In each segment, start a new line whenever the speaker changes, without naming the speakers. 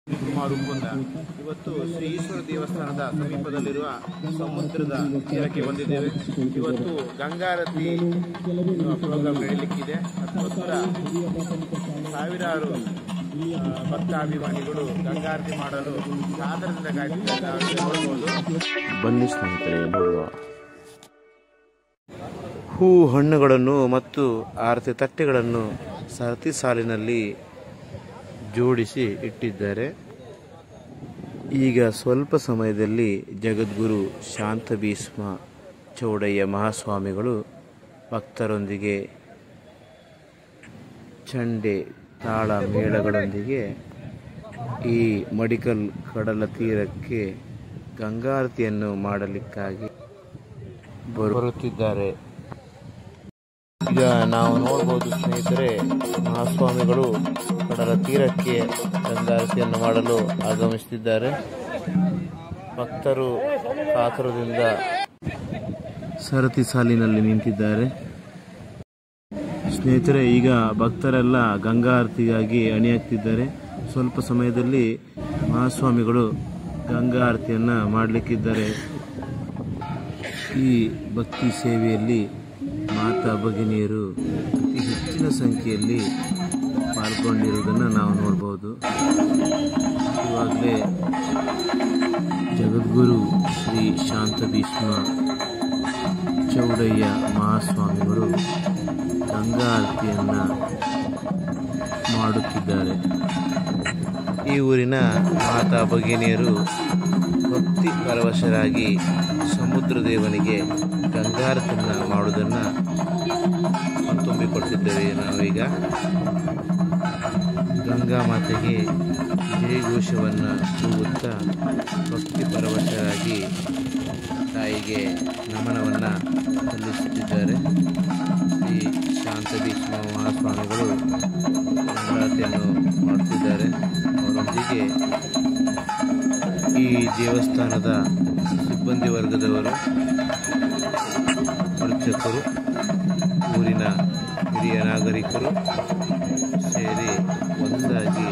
ಕುಮಾರ್ ಉಪ್ಪುಂದ ಇವತ್ತು ಶ್ರೀ ಈಶ್ವರ ದೇವಸ್ಥಾನದ ಸಮೀಪದಲ್ಲಿರುವ ಸಮುದ್ರದ ತೀರಕ್ಕೆ ಬಂದಿದ್ದೇವೆ ಇವತ್ತು ಗಂಗಾರತಿ ಪ್ರೋಗ್ರಾಮ್ ನಡೀಲಿಕ್ಕಿದೆ ಅದಕ್ಕೋಸ್ಕರ ಸಾವಿರಾರು ಆ, ಭಕ್ತಾಭಿಮಾನಿಗಳು ಗಂಗಾರತಿ ಮಾಡಲು ಸಾದರದಿಂದ ಕಾಯ್ತಿದ್ದಾರೆ ನೋಡಬಹುದು
ಬನ್ನಿ ಸ್ನೇಹಿತರೆ ನೋಡುವ ಹೂ ಹಣ್ಣುಗಳನ್ನು ಮತ್ತು ಆರತಿ ತಟ್ಟೆಗಳನ್ನು ಸರತಿ ಸಾಲಿನಲ್ಲಿ ಜೋಡಿಸಿ ಇಟ್ಟಿದ್ದಾರೆ ಈಗ ಸ್ವಲ್ಪ ಸಮಯದಲ್ಲಿ ಜಗದ್ಗುರು ಶಾಂತ ಭೀಷ್ಮ ಚೌಡಯ್ಯ ಮಹಾಸ್ವಾಮಿಗಳು ಭಕ್ತರೊಂದಿಗೆ ಚಂಡೆ ತಾಳ ಮೇಳಗಳೊಂದಿಗೆ ಈ ಮಡಿಕಲ್ ಕಡಲ ತೀರಕ್ಕೆ ಗಂಗಾರತಿಯನ್ನು ಮಾಡಲಿಕ್ಕಾಗಿ ಬರುತ್ತಿದ್ದಾರೆ ಈಗ ನಾವು ನೋಡಬಹುದು ಸ್ನೇಹಿತರೆ ಮಹಾಸ್ವಾಮಿಗಳು ಕಡಲ ತೀರಕ್ಕೆ ಗಂಗಾರತಿಯನ್ನು ಮಾಡಲು ಆಗಮಿಸುತ್ತಿದ್ದಾರೆ ಭಕ್ತರು ಕಾತುರದಿಂದ ಸರತಿ ಸಾಲಿನಲ್ಲಿ ನಿಂತಿದ್ದಾರೆ ಸ್ನೇಹಿತರೆ ಈಗ ಭಕ್ತರೆಲ್ಲ ಗಂಗಾ ಆರತಿಗಾಗಿ ಅಣಿಯಾಗ್ತಿದ್ದಾರೆ ಸ್ವಲ್ಪ ಸಮಯದಲ್ಲಿ ಮಹಾಸ್ವಾಮಿಗಳು ಗಂಗಾ ಆರತಿಯನ್ನು ಮಾಡಲಿಕ್ಕಿದ್ದಾರೆ ಈ ಭಕ್ತಿ ಸೇವೆಯಲ್ಲಿ ಮಾತಾ ಭಗಿನಿಯರು ಅತಿ ಹೆಚ್ಚಿನ ಸಂಖ್ಯೆಯಲ್ಲಿ ಪಾಲ್ಗೊಂಡಿರುವುದನ್ನು ನಾವು ನೋಡ್ಬೋದು ಇವಾಗಲೇ ಜಗದ್ಗುರು ಶ್ರೀ ಶಾಂತ ಭೀಷ್ಮ ಚೌಡಯ್ಯ ಮಹಾಸ್ವಾಮಿಗಳು ಗಂಗಾ ಆರತಿಯನ್ನು ಮಾಡುತ್ತಿದ್ದಾರೆ ಈ ಊರಿನ ಮಾತಾ ಭಗಿನಿಯರು ಭಕ್ತಿ ಪರವಶರಾಗಿ ಸಮುದ್ರ ದೇವನಿಗೆ ಗಂಗಾರತಿಯನ್ನು ಮಾಡುವುದನ್ನು ತುಂಬಿಕೊಡ್ತಿದ್ದೇವೆ ನಾವೀಗ ಗಂಗಾ ಮಾತೆಗೆ ಜಯಘೋಷವನ್ನು ಕೂಗುತ್ತಾ ಭಕ್ತಿ ಪರವಶರಾಗಿ ತಾಯಿಗೆ ನಮನವನ್ನು ಸಲ್ಲಿಸುತ್ತಿದ್ದಾರೆ ಈ ಶಾಂತ ಭೀಷ್ಮ ಮಹಾಸ್ವಾಮಿಗಳು ಗಂಗಾರತಿಯನ್ನು ಮಾಡುತ್ತಿದ್ದಾರೆ ಅವರೊಂದಿಗೆ ಈ ದೇವಸ್ಥಾನದ ಸಿಬ್ಬಂದಿ ವರ್ಗದವರು ಅರ್ಚಕರು ಊರಿನ ಹಿರಿಯ ನಾಗರಿಕರು ಸೇರಿ ಒಂದಾಗಿ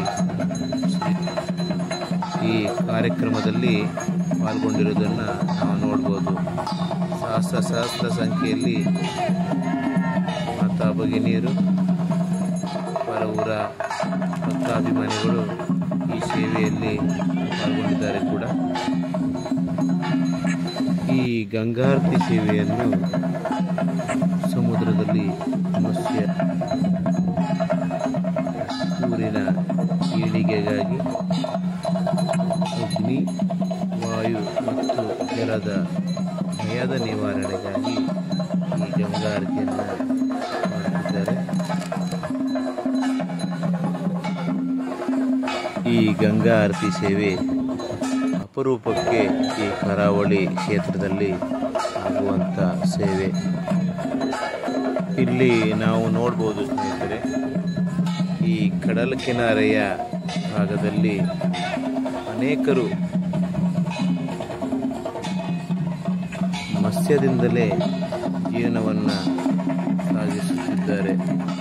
ಈ ಕಾರ್ಯಕ್ರಮದಲ್ಲಿ ಪಾಲ್ಗೊಂಡಿರುವುದನ್ನು ನಾವು ನೋಡ್ಬೋದು ಸಹಸ್ರ ಸಹಸ್ರ ಸಂಖ್ಯೆಯಲ್ಲಿ ಮಾತಾ ಭಗಿನಿಯರು ಪರ ಊರ ಭಕ್ತಾಭಿಮಾನಿಗಳು ಈ ಸೇವೆಯಲ್ಲಿ ಪಾಲ್ಗೊಂಡಿದ್ದಾರೆ ಕೂಡ ಈ ಗಂಗಾರತಿ ಸೇವೆಯನ್ನು ಸಮುದ್ರದಲ್ಲಿ ಮತ್ಸ್ಯ ಊರಿನ ಏಳಿಗೆಗಾಗಿ ಅಗ್ನಿ ವಾಯು ಮತ್ತು ಜಲದ ಭಯದ ನಿವಾರಣೆಗಾಗಿ ಈ ಗಂಗಾರತಿಯನ್ನು ಮಾಡುತ್ತಿದ್ದಾರೆ ಈ ಗಂಗಾ ಆರತಿ ಸೇವೆ ಅಪರೂಪಕ್ಕೆ ಈ ಕರಾವಳಿ ಕ್ಷೇತ್ರದಲ್ಲಿ ಆಗುವಂಥ ಸೇವೆ ಇಲ್ಲಿ ನಾವು ನೋಡ್ಬೋದು ಸ್ನೇಹಿತರೆ ಈ ಕಡಲ ಕಿನಾರೆಯ ಭಾಗದಲ್ಲಿ ಅನೇಕರು ಮತ್ಸ್ಯದಿಂದಲೇ ಜೀವನವನ್ನು ಸಾಗಿಸುತ್ತಿದ್ದಾರೆ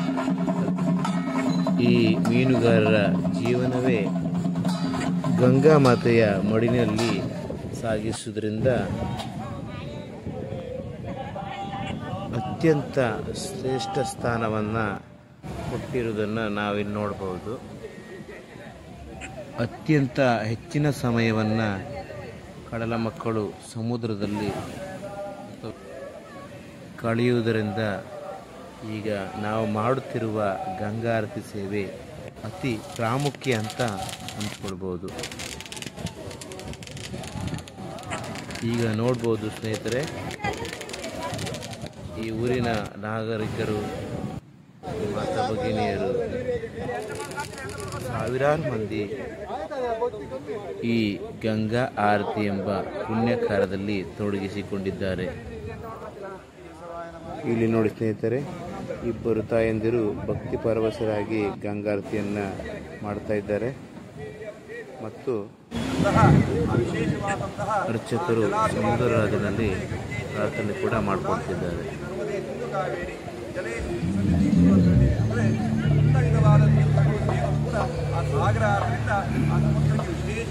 ಈ ಮೀನುಗಾರರ ಜೀವನವೇ ಗಂಗಾ ಮಾತೆಯ ಮಡಿನಲ್ಲಿ ಸಾಗಿಸುವುದರಿಂದ ಅತ್ಯಂತ ಶ್ರೇಷ್ಠ ಸ್ಥಾನವನ್ನು ಕೊಟ್ಟಿರುವುದನ್ನು ನಾವಿಲ್ಲಿ ನೋಡಬಹುದು ಅತ್ಯಂತ ಹೆಚ್ಚಿನ ಸಮಯವನ್ನು ಕಡಲ ಮಕ್ಕಳು ಸಮುದ್ರದಲ್ಲಿ ಕಳೆಯುವುದರಿಂದ ಈಗ ನಾವು ಮಾಡುತ್ತಿರುವ ಗಂಗಾರತಿ ಸೇವೆ ಅತಿ ಪ್ರಾಮುಖ್ಯ ಅಂತ ಅಂದ್ಕೊಳ್ಬೋದು ಈಗ ನೋಡ್ಬೋದು ಸ್ನೇಹಿತರೆ ಈ ಊರಿನ ನಾಗರಿಕರು ಮಾತಾ ಭಗಿನಿಯರು ಸಾವಿರಾರು ಮಂದಿ ಈ ಗಂಗಾ ಆರತಿ ಎಂಬ ಪುಣ್ಯ ಕಾರ್ಯದಲ್ಲಿ ತೊಡಗಿಸಿಕೊಂಡಿದ್ದಾರೆ ಇಲ್ಲಿ ನೋಡಿ ಸ್ನೇಹಿತರೆ ಇಬ್ಬರು ತಾಯಂದಿರು ಭಕ್ತಿ ಪರವಶರಾಗಿ ಗಂಗಾರತಿಯನ್ನು ಮಾಡ್ತಾ ಇದ್ದಾರೆ ಮತ್ತು ಅರ್ಚಕರು ಸಮುದ್ರ ರಾಜನಲ್ಲಿ ಪ್ರಾರ್ಥನೆ ಕೂಡ ಮಾಡಿಕೊಡ್ತಿದ್ದಾರೆ
ಆ ಸಾಗರ ಆದ್ರಿಂದ ಆ ಸಮುದ್ರಕ್ಕೆ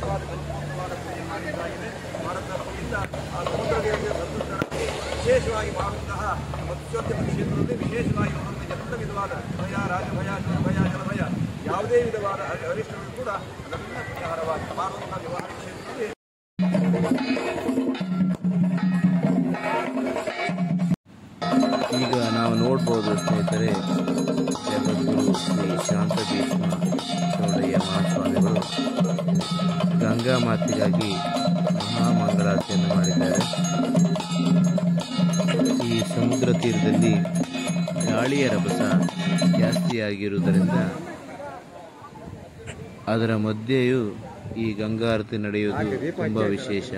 ವಿಧವಾದ ಸಂಪೂರ್ಣವಾದ ಪೂಜೆ ಮಾಡಲಾಗಿದೆ ಭಾರತದಿಂದ ಆ ಸಮುದ್ರ ದೇವತೆಯ ಸಂತುಷ್ಟರಾಗಿ ವಿಶೇಷವಾಗಿ ಮಾಡುವಂತಹ ಮತ್ಸ್ಯೋದ್ಯಮ ಕ್ಷೇತ್ರದಲ್ಲಿ ವಿಶೇಷವಾಗಿ ಮಾಡುವಂತಹ ಎಲ್ಲ ವಿಧವಾದ ಭಯ ರಾಜಭಯ ಭಯ ಜಲಭಯ ಯಾವುದೇ ವಿಧವಾದ ಅರಿಷ್ಟಗಳು ಕೂಡ ಅದನ್ನ ಪರಿಹಾರವಾಗಿ ಮಾಡುವಂತಹ ವ್ಯವಹಾರ ಕ್ಷೇತ್ರದಲ್ಲಿ
ಈಗ ನಾವು ನೋಡ್ಬೋದು ಸ್ನೇಹಿತರೆ ಜಗದ್ಗುರು ಶ್ರೀ ಶಾಂತ ಭೀಷ್ಮ ಚೌಡಯ್ಯ ಮಹಾಸ್ವಾಮಿಗಳು ಗಂಗಾ ಮಾತೆಗಾಗಿ ಮಹಾಮಂಗಳಾರತಿಯನ್ನು ಮಾಡಿದ್ದಾರೆ ಈ ಸಮುದ್ರ ತೀರದಲ್ಲಿ ಗಾಳಿಯ ರಭಸ ಜಾಸ್ತಿಯಾಗಿರುವುದರಿಂದ ಅದರ ಮಧ್ಯೆಯೂ ಈ ಗಂಗಾರತಿ ನಡೆಯುವುದು ತುಂಬ ವಿಶೇಷ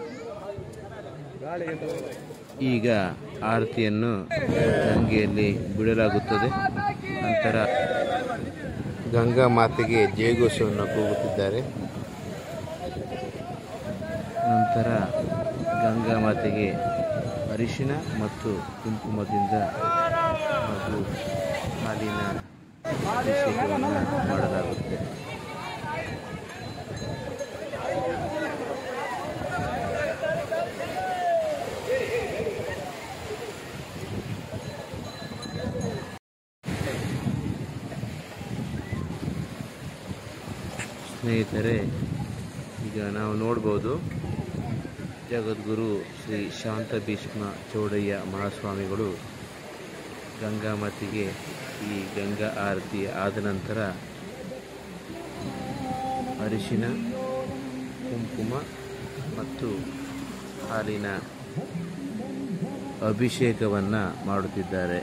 ಈಗ ಆರತಿಯನ್ನು ಗಂಗೆಯಲ್ಲಿ ಬಿಡಲಾಗುತ್ತದೆ ನಂತರ ಗಂಗಾ ಮಾತೆಗೆ ಜಯಘೋಷವನ್ನು ಕೂಗುತ್ತಿದ್ದಾರೆ ನಂತರ ಗಂಗಾ ಮಾತೆಗೆ ಅರಿಶಿನ ಮತ್ತು ಕುಂಕುಮದಿಂದ ಹಾಗೂ ಹಾಲಿನ ಅಭಿಷೇಕವನ್ನು ಮಾಡಲಾಗುತ್ತೆ ಸ್ನೇಹಿತರೆ ಈಗ ನಾವು ನೋಡ್ಬೋದು ಜಗದ್ಗುರು ಶ್ರೀ ಶಾಂತ ಭೀಷ್ಮ ಚೌಡಯ್ಯ ಮಹಾಸ್ವಾಮಿಗಳು ಗಂಗಾಮತಿಗೆ ಈ ಗಂಗಾ ಆರತಿ ಆದ ನಂತರ ಅರಿಶಿನ ಕುಂಕುಮ ಮತ್ತು ಹಾಲಿನ ಅಭಿಷೇಕವನ್ನು ಮಾಡುತ್ತಿದ್ದಾರೆ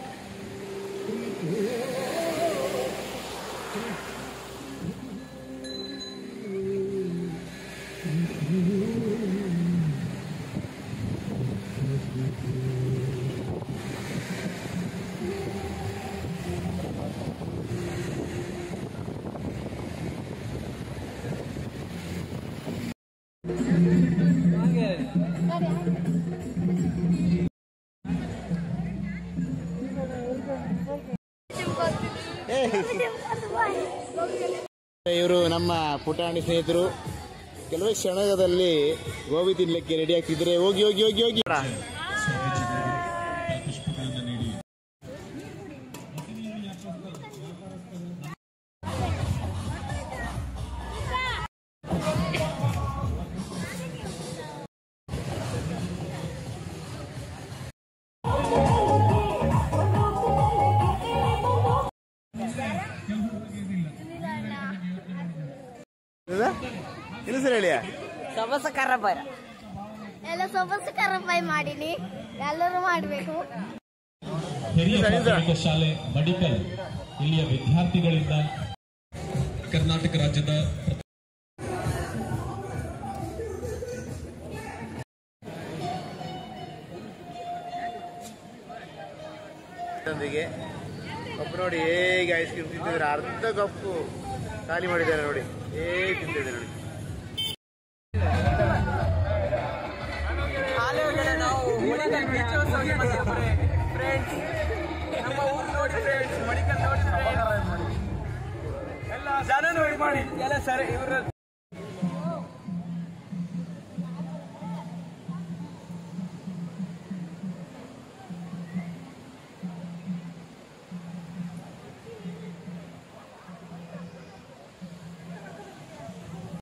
ಇವರು ನಮ್ಮ ಪುಟಾಣಿ ಸ್ನೇಹಿತರು ಕೆಲವೇ ಕ್ಷಣದಲ್ಲಿ ಗೋಬಿ ತಿನ್ಲಿಕ್ಕೆ ರೆಡಿ ಆಗ್ತಿದ್ರೆ ಹೋಗಿ ಹೋಗಿ ಹೋಗಿ ಹೋಗಿ ಸರ್ ಹೇಳಿಯಾ
ಸೊಬಸ ಕರ್ರಬರ
ಎಲ್ಲ ಸೊಬಸು ಕರಪಾಯಿ ಮಾಡೀನಿ ಎಲ್ಲರೂ ಮಾಡಬೇಕು
ಹಿರಿಯ ಪ್ರಾಥಮಿಕ ಶಾಲೆ ಮಡಿಕಲ್ ಇಲ್ಲಿಯ ವಿದ್ಯಾರ್ಥಿಗಳಿಂದ ಕರ್ನಾಟಕ ರಾಜ್ಯದ
ಒಂದಿಗೆ ಕಪ್ಪು ನೋಡಿ ಹೇಗೆ ಐಸ್ ಕ್ರೀಮ್ ತಿಂತಿದ್ರೆ ಅರ್ಧ ಕಪ್ಪು ಖಾಲಿ ಮಾಡಿದ್ದಾರೆ ನೋಡಿ ಹೇಗೆ ತಿಂತಿದ್ದಾರೆ ನೋಡಿ
ಆಲೂಗಡೆ ನಾವು ಮಡಿಕಲ್ ಬೀಚ್ ಹೋಗಿ ಬಂದಿದ್ದೀವಿ ಫ್ರೆಂಡ್ಸ್ ನಮ್ಮ ಊರು ನೋಡಿ ಫ್ರೆಂಡ್ಸ್ ಮಡಿಕಲ್ ನೋಡಿ ಫ್ರೆಂಡ್ಸ್ ಎಲ್ಲ ಜನ ನೋಡಿ ಮಾಡಿ ಎಲ್ಲ ಸರಿ ಇವರು